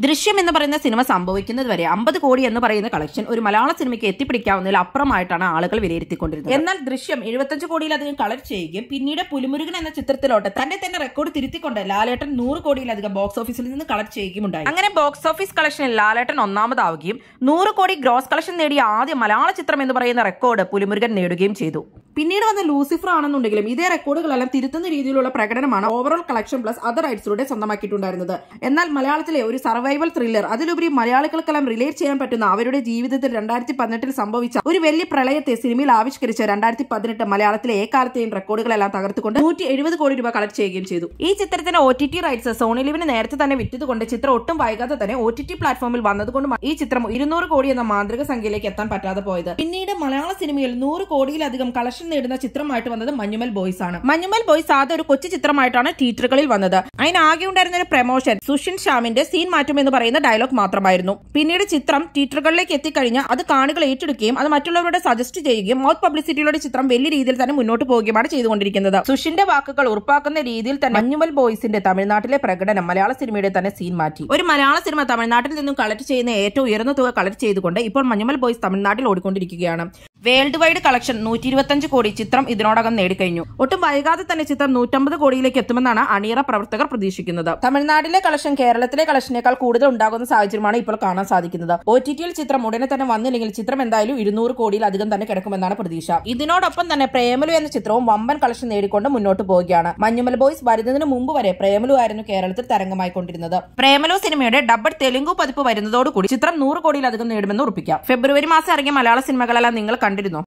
ദൃശ്യം എന്ന് പറയുന്ന സിനിമ സംഭവിക്കുന്നത് വരെ അമ്പത് കോടി എന്ന് പറയുന്ന കളക്ഷൻ ഒരു മലയാള സിനിമയ്ക്ക് എത്തിപ്പിടിക്കാവുന്നതിൽ അപ്പുറമായിട്ടാണ് ആളുകൾ വിലയിരുത്തിക്കൊണ്ടിരുന്നത് എന്നാൽ ദൃശ്യം എഴുപത്തഞ്ച് കോടിയിലധികം കളക്ട് ചെയ്യുകയും പിന്നീട് പുലിമുരുകൻ എന്ന ചിത്രത്തിലോട്ട് തന്റെ തന്നെ റെക്കോർഡ് തിരുത്തിക്കൊണ്ട് ലാലേട്ടൻ നൂറ് കോടിയിലധികം ബോക്സ് ഓഫീസിൽ നിന്ന് കളക്ട് ചെയ്യുകയും ഉണ്ടായി അങ്ങനെ ബോക്സ് ഓഫീസ് കളക്ഷനിൽ ലാലേട്ടൻ ഒന്നാമതാവുകയും നൂറ് കോടി ഗ്രോസ് കളക്ഷൻ നേടിയ ആദ്യ മലയാള ചിത്രം എന്ന് പറയുന്ന റെക്കോർഡ് പുലിമുരുകൻ നേടുകയും ചെയ്തു പിന്നീട് വന്ന ലൂസിഫർ ആണെന്നുണ്ടെങ്കിലും ഇതേ റെക്കോർഡുകളെല്ലാം തിരുത്തുന്ന രീതിയിലുള്ള പ്രകടനമാണ് ഓവറോൾ കളക്ഷൻ പ്ലസ് അതർ റൈറ്റ്സിലൂടെ സ്വന്തമാക്കിയിട്ടുണ്ടായിരുന്നത് എന്നാൽ മലയാളത്തിലെ ഒരു സർവൈവൽ ത്രില്ലർ അതിലുപരി മലയാളികൾക്കെല്ലാം റിലേറ്റ് ചെയ്യാൻ പറ്റുന്ന അവരുടെ ജീവിതത്തിൽ രണ്ടായിരത്തി പതിനെട്ടിൽ സംഭവിച്ച ഒരു വലിയ പ്രളയത്തെ സിനിമയിൽ ആവിഷ്കരിച്ച രണ്ടായിരത്തി പതിനെട്ട് മലയാളത്തിലെ ഏക്കാലത്തെയും റെക്കോർഡുകളെല്ലാം തകർത്തുകൊണ്ട് നൂറ്റി എഴുപത് കോടി രൂപ കളക്ട് ചെയ്യുകയും ചെയ്തു ഈ ചിത്രത്തിന് O T T rights Sony ലിവിന് നേരത്തെ തന്നെ വിറ്റതുകൊണ്ട് ചിത്രം ഒട്ടും വൈകാതെ തന്നെ ഒ ടി ടി പ്ലാറ്റ്ഫോമിൽ വന്നതുകൊണ്ടും ഈ ചിത്രം ഇരുന്നൂറ് കോടി എന്ന മാന്ത്രിക സംഖ്യയിലേക്ക് എത്താൻ പറ്റാതെ പോയത് പിന്നീട് മലയാള സിനിമയിൽ നൂറ് കോടിയിലധികം കളക്ഷൻ നേടുന്ന ചിത്രമായിട്ട് വന്നത് മഞ്ഞുമൽ ബോയ്സ് ആണ് മഞ്ഞുമൽ ബോയ്സ് ആദ്യ ഒരു കൊച്ചു ചിത്രമായിട്ടാണ് തിയേറ്ററുകളിൽ വന്നത് അതിന് ആകെ ഉണ്ടായിരുന്ന ഒരു പ്രൊമോഷൻ സുഷിൻ ഷ്യാമിന്റെ സീൻ മാറ്റും എന്ന് പറയുന്ന ഡയലോഗ് മാത്രമായിരുന്നു പിന്നീട് ചിത്രം തിയേറ്ററുകളിലേക്ക് എത്തിക്കഴിഞ്ഞാൽ അത് കാണികൾ ഏറ്റെടുക്കുകയും അത് മറ്റുള്ളവരോട് സജസ്റ്റ് ചെയ്യുകയും മൗത്ത് പബ്ലിസിറ്റിയിലൂടെ ചിത്രം വലിയ രീതിയിൽ തന്നെ മുന്നോട്ട് പോവുകയാണ് ചെയ്തുകൊണ്ടിരിക്കുന്നത് സുഷിന്റെ വാക്കുകൾ ഉറപ്പാക്കുന്ന രീതിയിൽ തന്നെ മഞ്ഞുമൽ ബോയ്സിന്റെ തമിഴ്നാട്ടിലെ പ്രകടനം മലയാള സിനിമയുടെ തന്നെ സീൻ മാറ്റി ഒരു മലയാള സിനിമ തമിഴ്നാട്ടിൽ നിന്നും കളക്ട് ചെയ്യുന്ന ഏറ്റവും ഉയർന്ന തുക കളക്ട് ചെയ്തുകൊണ്ട് ഇപ്പോൾ മഞ്ഞുമൽ ബോയ്സ് തമിഴ്നാട്ടിൽ ഓടിക്കൊണ്ടിരിക്കുകയാണ് വേൾഡ് വൈഡ് കളക്ഷൻ നൂറ്റി ഇരുപത്തഞ്ച് കോടി ചിത്രം ഇതിനോടകം നേടിക്കഴിഞ്ഞു ഒട്ടും വൈകാതെ തന്നെ ചിത്രം നൂറ്റമ്പത് കോടിയിലേക്ക് എത്തുമെന്നാണ് അണിയറ പ്രവർത്തകർ പ്രതീക്ഷിക്കുന്നത് തമിഴ്നാട്ടിലെ കളക്ഷൻ കേരളത്തിലെ കളക്ഷനേക്കാൾ കൂടുതൽ ഉണ്ടാകുന്ന സാഹചര്യമാണ് ഇപ്പോൾ കാണാൻ സാധിക്കുന്നത് ഒ ടി ടിയിൽ ചിത്രം ഉടനെ തന്നെ വന്നില്ലെങ്കിൽ ചിത്രം എന്തായാലും ഇരുന്നൂറ് കോടിയിലധികം തന്നെ കിടക്കുമെന്നാണ് പ്രതീക്ഷ ഇതിനോടൊപ്പം തന്നെ പ്രേമലു എന്ന ചിത്രവും വമ്പൻ കളക്ഷൻ നേടിക്കൊണ്ട് മുന്നോട്ട് പോവുകയാണ് മഞ്ഞുമൽ ബോയ്സ് വരുന്നതിന് മുമ്പ് വരെ പ്രേമലു ആയിരുന്നു കേരളത്തിൽ തരംഗമായിക്കൊണ്ടിരുന്നത് പ്രേമലു സിനിമയുടെ ഡബിൾ തെലുങ്കു പതിപ്പ് വരുന്നതോടുകൂടി ചിത്രം നൂറ് കോടിയിലധികം നേടുമെന്ന് ഉറപ്പിക്കാം ഫെബ്രുവരി മാസം ഇറങ്ങിയ മലയാള സിനിമകളെല്ലാം നിങ്ങൾ കണ്ടിരുന്നു